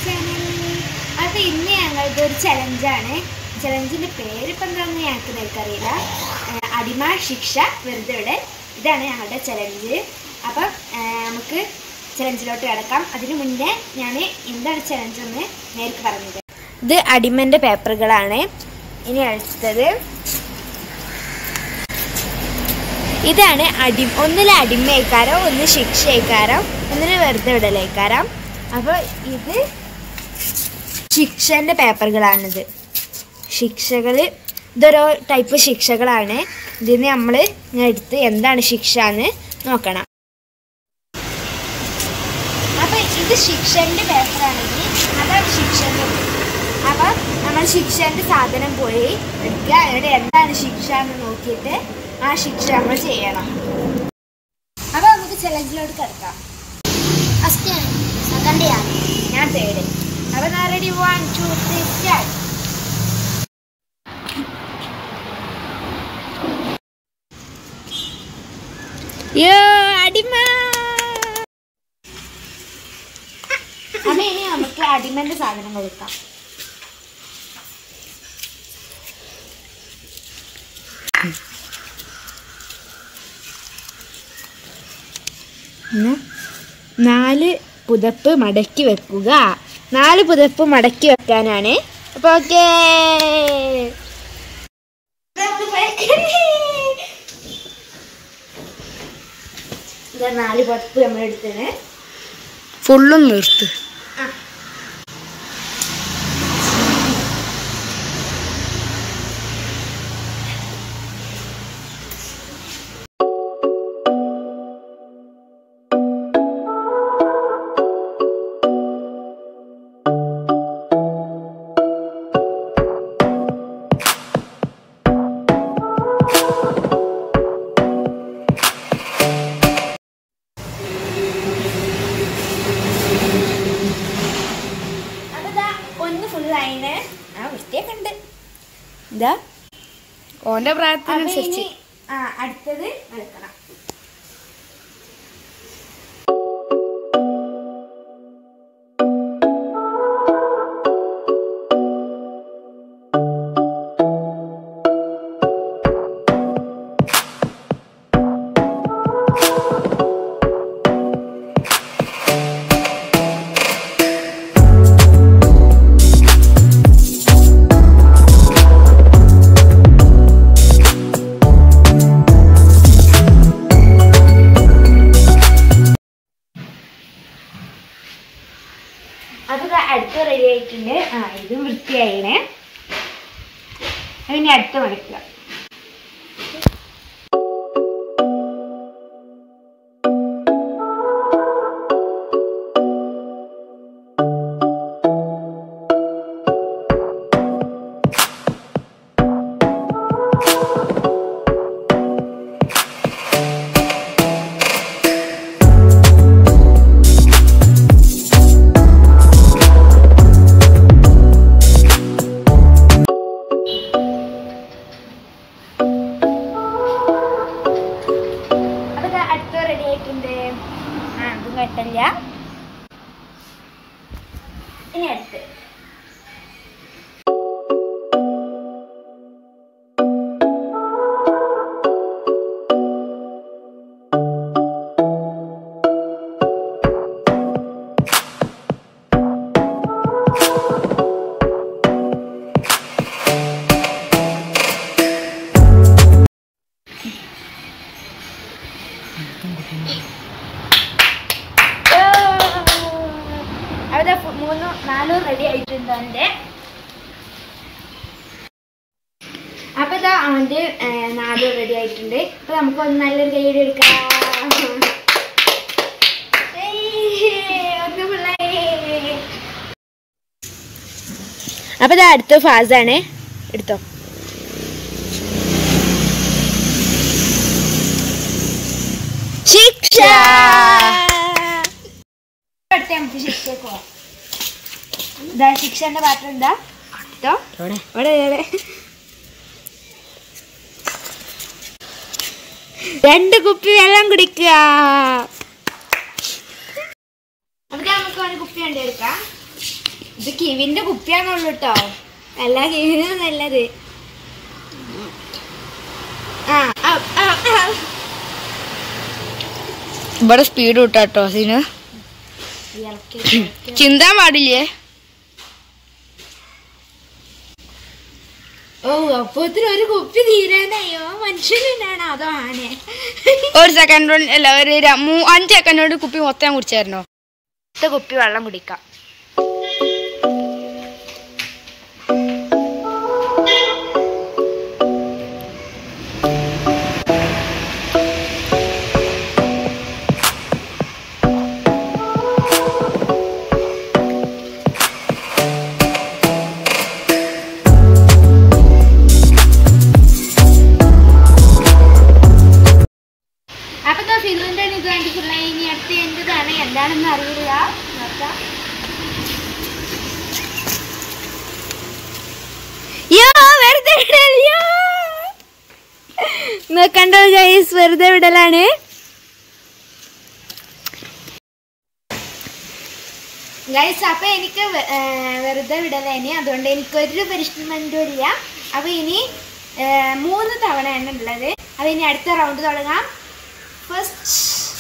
Channel അപ്പോൾ ഇന്ന് ഞങ്ങളുടെ ഒരു ചലഞ്ചാണ് ചലഞ്ചിൻ്റെ പേര് ഇപ്പം എന്താണെന്ന് ഞങ്ങൾക്ക് നേർക്കറിയില്ല ഏഹ് അടിമ ശിക്ഷ വെറുതെ വിടൽ ഇതാണ് ഞങ്ങളുടെ ചലഞ്ച് അപ്പം ഏഹ് നമുക്ക് ചലഞ്ചിലോട്ട് കിടക്കാം അതിനു മുന്നേ ഞാൻ എന്താണ് ചലഞ്ച് എന്ന് നേർക്ക് പറഞ്ഞത് ഇത് അടിമൻ്റെ പേപ്പറുകളാണ് ഇനി അടുത്തത് ഇതാണ് അടി ഒന്നിൽ അടിമയേക്കാരം ഒന്ന് ശിക്ഷയേക്കാരം ഒന്നിന് വെറുതെ വിടലേക്കാരം അപ്പോൾ ഇത് ശിക്ഷൻ്റെ പേപ്പറുകളാണിത് ശിക്ഷകൾ ഇതൊരോ ടൈപ്പ് ശിക്ഷകളാണ് ഇതിന് നമ്മൾ എടുത്ത് എന്താണ് ശിക്ഷ എന്ന് നോക്കണം അപ്പോൾ ഇത് ശിക്ഷൻ്റെ പേപ്പറാണെങ്കിൽ അതാണ് ശിക്ഷൻ്റെ അപ്പോൾ നമ്മൾ ശിക്ഷൻ്റെ സാധനം പോയി എടുക്കുക എന്നിട്ട് എന്താണ് ശിക്ഷ എന്ന് നോക്കിയിട്ട് ആ ശിക്ഷ നമ്മൾ ചെയ്യണം അപ്പോൾ നമുക്ക് ചലഞ്ചിലോട്ട് കിടക്കാം ഫസ്റ്റ് സെക്കൻഡ് ഞാൻ ഞാൻ തേർഡ് അപ്പോൾ ഞാൻ ready one two three start യോ അടിമ അമ്മ ഇനി നമുക്ക് അടിമന്റെ സാധനം കൊടുക്കാം നാല് പുതപ്പ് മടക്കി വെക്കുക നാല് പുതപ്പ് മടക്കി വെക്കാനാണ് അപ്പോൾ ഓക്കേ ഇതാ നാല് പുതപ്പ് നമ്മൾ എടുത്തത് ഫുള്ളും നിർത്ത് അപ്പോൾ ഇതാ ഒന്ന് ഫുൾ ആയിന് ആ വൃത്തിയൊക്കെ ഉണ്ട് ഇതാ ഓന്റെ അപ്പൊ പ്രായത്തിനനുസരിച്ച് ഇനി ആ അടുത്തത് വെളുക്കണം അത് ദാ അടുത്ത റെഡി ആയിട്ടുണ്ട് ആ ഇതും വൃത്തിയായിണേ അതിന് അടുത്ത മണിക്കുക അപ്പൊ ദാ അടുത്ത റെഡി ആയിട്ടുണ്ട് ആ അതും കുഴപ്പമില്ല ഇനി അടുത്ത് അവിടെ മൂന്നും നാലും റെഡി ആയിട്ടുണ്ട് അവൻ്റെ അപ്പൊ ഇതാ അവൻ്റെ നാലും റെഡി ആയിട്ടുണ്ട് അപ്പൊ നമുക്ക് ഒന്ന് നല്ലൊരു കൈയ്യടി എടുക്കാം ഏയ്, ഒന്ന് പിള്ളേരെ. അപ്പൊ ഇതാ അടുത്ത ഫാസാണ് എടുത്തോ ശിക്ഷ അടുത്ത നമുക്ക് ശിക്ഷയ്ക്ക് പോവാം ഇതാ ശിക്ഷന്റെ പാത്രം എന്താ ഇതോ എവിടെ ഇവിടെ ഇവിടെ രണ്ട് കുപ്പി വെള്ളം കുടിക്കുക അപ്പൊ നമുക്ക് ഒരു കുപ്പി കണ്ടെടുക്കാം ഇത് കിവിന്റെ കുപ്പിയാണുള്ളൂ കേട്ടോ അല്ല കിവിന് നല്ലത് ആ ആ, ആ, ആ. ഇവിടെ സ്പീഡ് വിട്ടാട്ടോ അതിന് ഇളക്കി, ഇളക്കി. ചിന്താൻ പാടില്ലേ ഓ അപ്പത്തിന് ഒരു കുപ്പി തീരാനായോ മനുഷ്യനാണ് അതോ ആനെ ഒരു സെക്കൻഡ് കൊണ്ട് അല്ല ഒരു ര- മൂ- അഞ്ച് സെക്കൻഡ് കൊണ്ട് കുപ്പി മൊത്തം കുടിച്ചായിരുന്നോ അടുത്ത കുപ്പി വെള്ളം കുടിക്കാം അപ്പൊ ദാ ഫിലുവിന്റെ ഇത് കണ്ടിട്ടുള്ള ഇനി അടുത്ത് എന്റേതാണ് എന്താണെന്ന് അറിയില്ല നോക്കാം യോ വെറുതെ വിടല്ലോ നോക്കണ്ടോ ഗൈസ് വെറുതെ വിടലാണ് ഗൈസ് അപ്പൊ എനിക്ക് വെ- ഏ, വെറുതെ വിടലേനി അതുകൊണ്ട് എനിക്കൊരു പനിഷ്മെന്റും ഇല്ല അപ്പൊ ഇനി ഏ, മൂന്ന് തവണയാണ് ഉള്ളത് അപ്പൊ ഇനി അടുത്ത റൗണ്ട് തുടങ്ങാം ഫസ്റ്റ്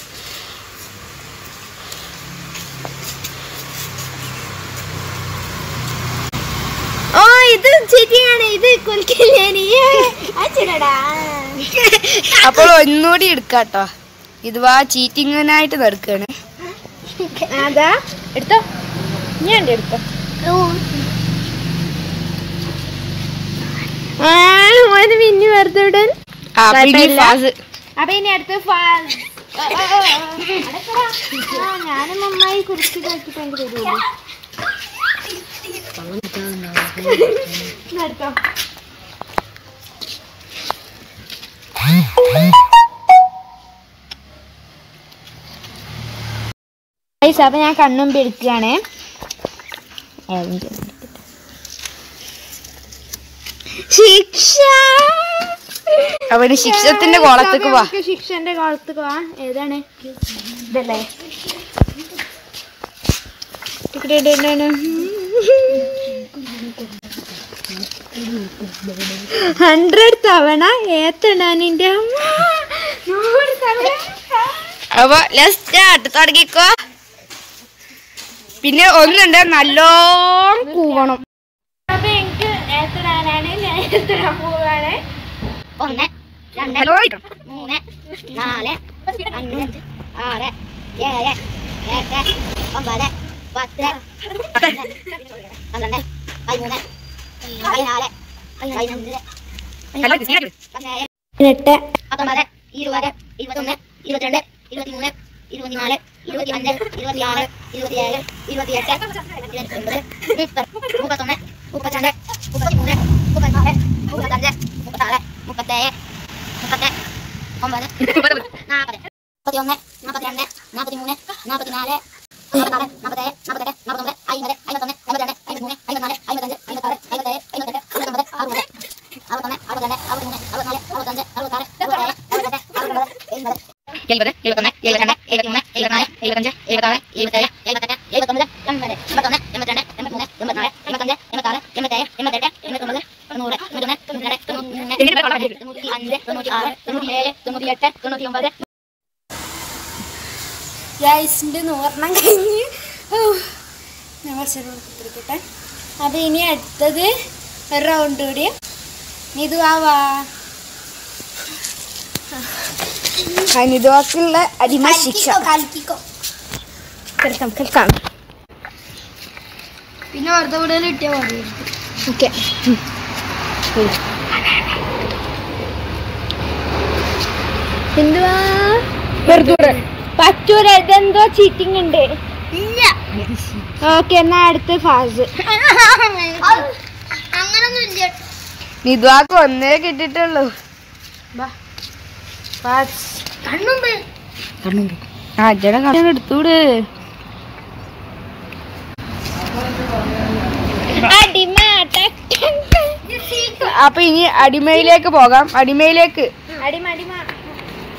ഓ ഇത് ശരിയാണ് ഇത് കൊൽക്കില്ലേ നീ അച്ഛനടാ അപ്പോൾ ഒന്നുകൂടി എടുക്കാട്ടോ ഇത് വാ ചീറ്റിങ്ങിനായിട്ട് നടക്കാണ് അതാ എടുത്തോ ഞാൻ എടുത്തോ ആ മോന് പിന്നെ വെറുതെ വിടാൻ ആ പിന്നെ കുഴപ്പമില്ല. ഫാസ് അപ്പൊ ഇനി അടുത്ത് ഫാ- ആ, ആ, ആ, ആ. അടക്കടാ. ആ, ഞാനും നന്നായി കുറിച്ച് നോക്കിട്ട് എനിക്ക് തരുള്ളൂ എടുത്തോ Guys, അപ്പൊ ഞാൻ കണ്ണും പിടിക്കുകയാണ് ശിക്ഷ അവന് ശിക്ഷത്തിന്റെ കോളത്തേക്ക് വാ നമുക്ക് ശിക്ഷന്റെ കോളത്തേക്ക് വാ ഏതാണ് ഇതല്ലേ ഹൺഡ്രഡ് തവണ ഏത്തടാനിന്റെ അമ്മ നൂറ് തവണ അപ്പൊ സ്റ്റാർട്ട് തുടങ്ങിക്കോ പിന്നെ ഒന്നുണ്ട് നല്ലോണം കൂവണം അപ്പൊ എനിക്ക് ഏത്തടാനാണ് ഞാൻ ഏത്തടാൻ പോവാണ് ഒന്ന് രണ്ട് ഹലോ മൂന്ന് നാല് അഞ്ച് ആറ് ഏഴ് എട്ട് ഒമ്പത് പത്ത് പന്ത്രണ്ട് പതിമൂന്ന് പതിനാല് പതിനഞ്ച് പതിനേഴ് എട്ട് പത്തൊമ്പത് ഇരുപത് ഇരുപത്തൊന്ന് ഇരുപത്തിരണ്ട് ഇരുപത്തിമൂന്ന് ഇരുപത്തിനാല് ഇരുപത്തിയഞ്ച് ഇരുപത്തിയാറ് ഇരുപത്തിയേഴ് ഇരുപത്തിയെട്ട് ഇരുപത്തൊമ്പത് മുപ്പത് മുപ്പത്തൊന്ന് മുപ്പത്തിരണ്ട് മുപ്പത്തിമൂന്ന് മുപ്പത്തിനാല് മുപ്പത്തഞ്ച് മുപ്പത്താറ് മുപ്പത്തേഴ് മുപ്പത്തെട്ട് ഒമ്പത് നാൽപ്പത് മുപ്പത്തിയൊന്ന് നാൽപ്പത്തിരണ്ട് നാൽപ്പത്തിമൂന്ന് നാൽപ്പത്തിനാല് നാൽപ്പത്തിനാല് നാൽപ്പത്തേഴ് നാൽപ്പത്തെട്ട് നാൽപ്പത്തൊമ്പത് അമ്പത് അമ്പത്തൊന്ന് അമ്പത്തിരണ്ട് അമ്പത്തിമൂന്ന് അമ്പത്തിനാല് അമ്പത്തഞ്ച് അമ്പത്താറ് അമ്പത്തേഴ് അമ്പത്തെട്ട് അമ്പത്തൊമ്പത് അറുപത് അറുപത്തൊന്ന് അറുപത്തിരണ്ട് അറുപത്തിമൂന്ന് അറുപത്തിനാല് അറുപത്തഞ്ച് അറുപത്താറ് അറുപത്തേഴ് അറുപത്തെട്ട് അറുപത്തൊമ്പത് എഴുപത് എഴുപത് എഴുപത്തൊന്ന് എഴുപത്തിരണ്ട് എഴുപത്തിമൂന്ന് എഴുപത്തിനാല് എഴുപത്തഞ്ച് എഴുപത്താറ് എഴുപത്തേഴ് എഴുപത്തെട്ട് എഴുപത്തൊമ്പത് എൺപത് എൺപത്തൊന്ന് എൺപത്തിരണ്ട് എൺപത്തിമൂന്ന് എൺപത്തിനാല് എൺപത്തഞ്ച് എൺപത്താറ് എൺപത്തേഴ് എൺപത്തെട്ട് എൺപത്തൊമ്പത് തൊണ്ണൂറ് തൊണ്ണൂറ്റൊന്ന് തൊണ്ണൂറ്റിരണ്ട് തൊണ്ണൂറ്റിമൂന്ന് തൊണ്ണൂറ്റി അഞ്ച് തൊണ്ണൂറ്റി ആറ് തൊണ്ണൂറ്റിയേഴ് തൊണ്ണൂറ്റിയെട്ട് തൊണ്ണൂറ്റി ഒമ്പത് ഗൈസിൻ്റെ നൂറെണ്ണം കഴിഞ്ഞ് ഓ, ഞാൻ കുറച്ച് കുത്തിരിക്കട്ടെ അപ്പം ഇനി അടുത്തത് ഒരു റൗണ്ട് കൂടി ഇത് ആവാ അനിതുവാക്കുള്ള അടിമ ശിക്ഷ കലക്കിക്കോ കേൾക്കാം കേൾക്കാം പിന്നെ വെറുതെ കൂടുതൽ കിട്ടിയാൽ മതി ഓക്കെ എന്തുവാ വെറുതെ പറ്റൂല ഇതെന്തോ ചീറ്റിംഗ് ഉണ്ട് ഓക്കെ എന്നാ അടുത്ത് ഫാസ് അങ്ങനൊന്നും ഇല്ല നിതുവാക്ക് ഒന്നേ കിട്ടിട്ടുള്ളൂ ഫാസ് കണ്ണുമ്പ് ആ അച്ഛനെ കണ്ണു എടുത്തൂട് അടിമ ടക് ടക് ടക്. അപ്പൊ ഇനി അടിമയിലേക്ക് പോകാം അടിമയിലേക്ക് അടിമ അടിമ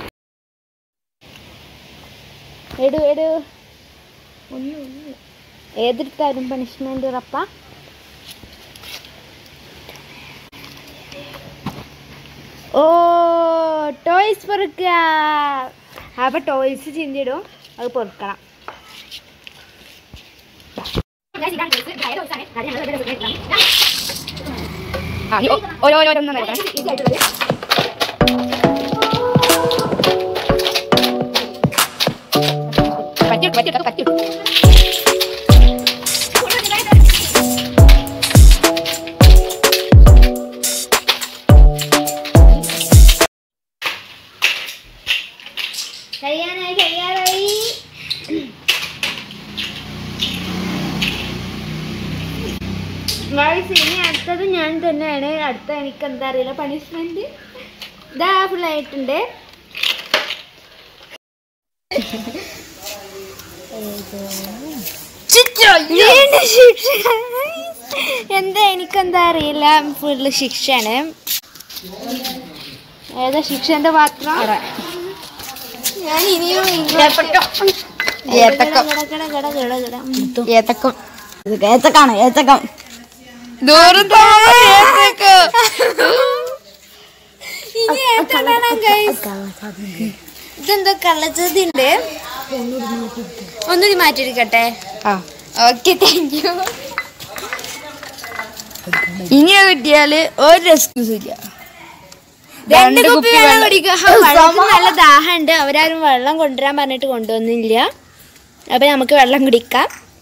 എടു എടു ഒന്ന് ഒന്ന് ഏതെടുത്താലും പണിഷ്മെന്റ് ഉറപ്പാ ഓ ടോയ്സ് പൊറുക്കുക അപ്പൊ ടോയ്സ് ചിന്തിടും അത് പൊറുക്കണം ആ, ഈ ഓ- ഓരോ ഓരോന്നും എടുക്കണം പറ്റി പറ്റി പറ്റി കഴിയാനായി കഴിയാറായി Guys, ഇനി അടുത്തത് ഞാൻ തന്നെയാണ് അടുത്ത എനിക്ക് എന്താ അറിയില്ല പണിഷ്മെന്റ് ഇതാ ഫുൾ ആയിട്ടുണ്ട് വീണ്ടും ശിക്ഷ എന്താ എനിക്കെന്താ അറിയില്ല ഫുള്ള് ശിക്ഷയാണ് ഏതാ ശിക്ഷന്റെ പാത്രം ഞാൻ ഇനിയും ഇങ്ങോട്ട് ഏത്തക്കം ഗട ഗട ഗട ഗട ഗട. ഉം. ഏത്തക്കം ഏത്തക്കാണ് ഏത്തക്കം ദൂരം ഏത്തക്കം ഇനി ഏത്തണ്ടാണ് guys. ഇതെന്തോ കള്ളച്ചതി ഉണ്ട് ഒന്നുകൂടി മാറ്റിയെടുക്കട്ടെ ആ ഓക്കെ താങ്ക് യു ഇനി അത് കിട്ടിയാല് ഒരു എക്സ്ക്യൂസ് ഇല്ല രണ്ട് കുപ്പി വെള്ളം കുടിക്കുക ഹ, വെള്ളത്തിന് നല്ല ദാഹമുണ്ട് അവരാരും വെള്ളം കൊണ്ടുവരാൻ പറഞ്ഞിട്ട് കൊണ്ടുവന്നില്ല അപ്പൊ നമുക്ക് വെള്ളം കുടിക്കാം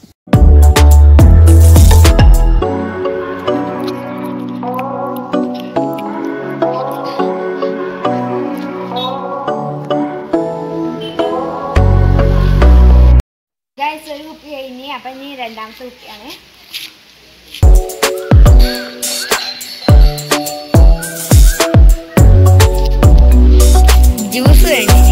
ഗൈസ് ഒരു കുപ്പി കഴിഞ്ഞ് അപ്പൊ ഇനി രണ്ടാമത്തെ കുപ്പിയാണ് ജ്യൂസ് വേണ്ടി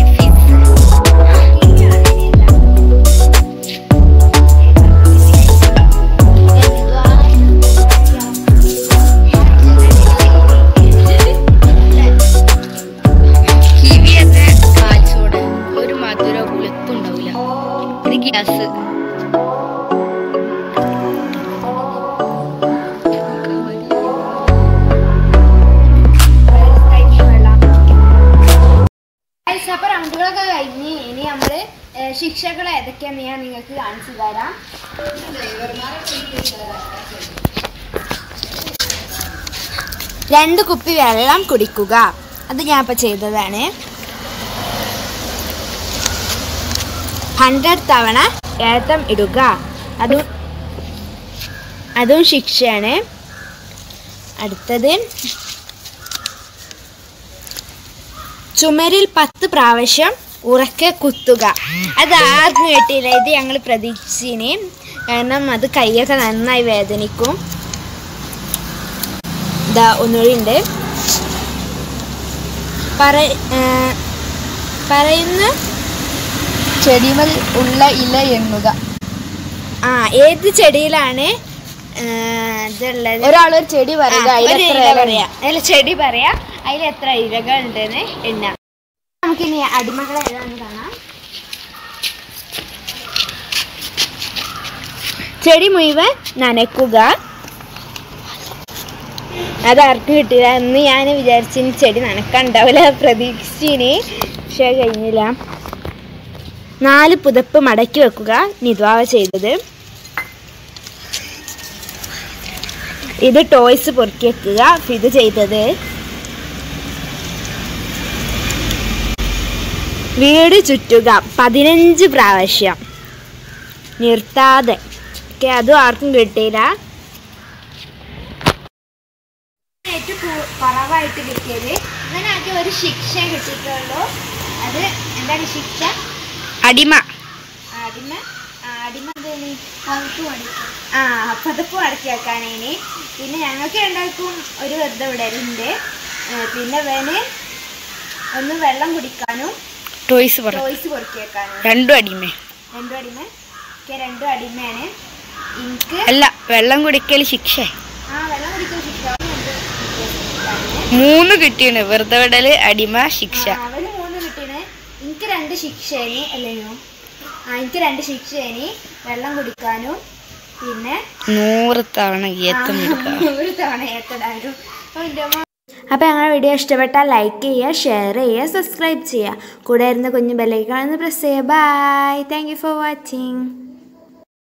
കിവി എന്ന കാൽസോട് ഒരു മധുര പുളിപ്പുണ്ടാവില്ല ഇത് ഗ്യാസ് Guys, അപ്പൊ റൗണ്ടുകളൊക്കെ കഴിഞ്ഞ് ഇനി നമ്മള് ഏഹ്, ശിക്ഷകൾ ഏതൊക്കെയാന്ന് ഞാൻ നിങ്ങൾക്ക് കാണിച്ചു തരാം രണ്ട് കുപ്പി വെള്ളം കുടിക്കുക അത് ഞാൻ ഇപ്പൊ ചെയ്തതാണ് ഹൺഡ്രഡ് തവണ ഏത്തം ഇടുക അതും അതും ശിക്ഷയാണ് അടുത്തത് ചുമരിൽ പത്ത് പ്രാവശ്യം ഉറക്കെ കുത്തുക അത് ആർക്കും കിട്ടിയില്ല ഇത് ഞങ്ങൾ പ്രതീക്ഷിച്ചിന് കാരണം അത് കൈയൊക്കെ നന്നായി വേദനിക്കും ഇതാ ഒന്നുകൂടി ഉണ്ട് പറ ഏ, പറയുന്ന ചെടിമൽ ഉള്ള ഇല എണ്ണുക ആ ഏത് ചെടിയിലാണ് ഏ, ഇതുള്ളത് ഒരാൾ ഒരു ചെടി പറയുക ആ, അതിൽ ഒരു എത്ര ഇല ഇല പറയാ അതിൽ ചെടി പറയാ അതിൽ എത്ര ഇലകൾ ഉണ്ടെന്ന് എണ്ണാം നമുക്കിനി അടിമകളെ ഏതാണെന്ന് കാണാം ചെടി മുഴുവൻ നനയ്ക്കുക അത് ആർക്കും കിട്ടില്ല എന്ന് ഞാൻ വിചാരിച്ചിന് ചെടി നനക്കാണ്ടാവില്ല പ്രതീക്ഷിച്ചിന് പക്ഷേ കഴിഞ്ഞില്ല നാല് പുതപ്പ് മടക്കി വെക്കുക നിദ്വാവ ചെയ്തത് ഇത് ടോയ്സ് പൊറുക്കി വെക്കുക ഇത് ചെയ്തത് വീട് ചുറ്റുക പതിനഞ്ച് പ്രാവശ്യം നിർത്താതെ ഒക്കെ അതും ആർക്കും കിട്ടിയില്ല ഏറ്റവും കൂ- കുറവായിട്ട് കിട്ടിയത് അങ്ങനെ ആദ്യം ഒരു ശിക്ഷ കിട്ടിയിട്ടുള്ളൂ അത് എന്താണ് ശിക്ഷ അടിമ അടിമ ആ, അടിമ എന്തേനി ആ പതപ്പ് മടക്കി വെക്കാനേനി പിന്നെ ഞങ്ങൾക്ക് രണ്ടാൾക്കും ഒരു വെറുതെ വിടലുണ്ട് ഏ, പിന്നെ വേന് ഒന്ന് വെള്ളം കുടിക്കാനും ടോയ്സ് പറ ടോയ്സ് പൊറുക്കി വെക്കാനും രണ്ടും അടിമ രണ്ടും അടിമ എനിക്ക് രണ്ടും അടിമയാണ് എനിക്ക് അല്ല വെള്ളം കുടിക്കൽ ശിക്ഷ ആ വെള്ളം കുടിക്കാൻ ശിക്ഷ അത് രണ്ടും ശിക്ഷയാണ്. മൂന്ന് കിട്ടിയാണ് വെറുതെ വിടല് അടിമ ശിക്ഷ ആ, അവന് മൂന്ന് കിട്ടീന് എനിക്ക് രണ്ട് ശിക്ഷേനി അല്ലേനോ ആ എനിക്ക് രണ്ട് ശിക്ഷേനി വെള്ളം കുടിക്കാനും പിന്നെ നൂറ് തവണ ഏത്തം എടുക്കുക ഒരു തവണ ഏത്തടാനും അപ്പോൾ ഞങ്ങളുടെ വീഡിയോ ഇഷ്ടപ്പെട്ടാൽ ലൈക്ക് ചെയ്യുക ഷെയർ ചെയ്യുക സബ്സ്ക്രൈബ് ചെയ്യുക കൂടെ ഇരുന്ന് കുഞ്ഞു ബെല്ലൈക്കാണെന്ന് പ്രസ് ചെയ്യുക bye thank you for watching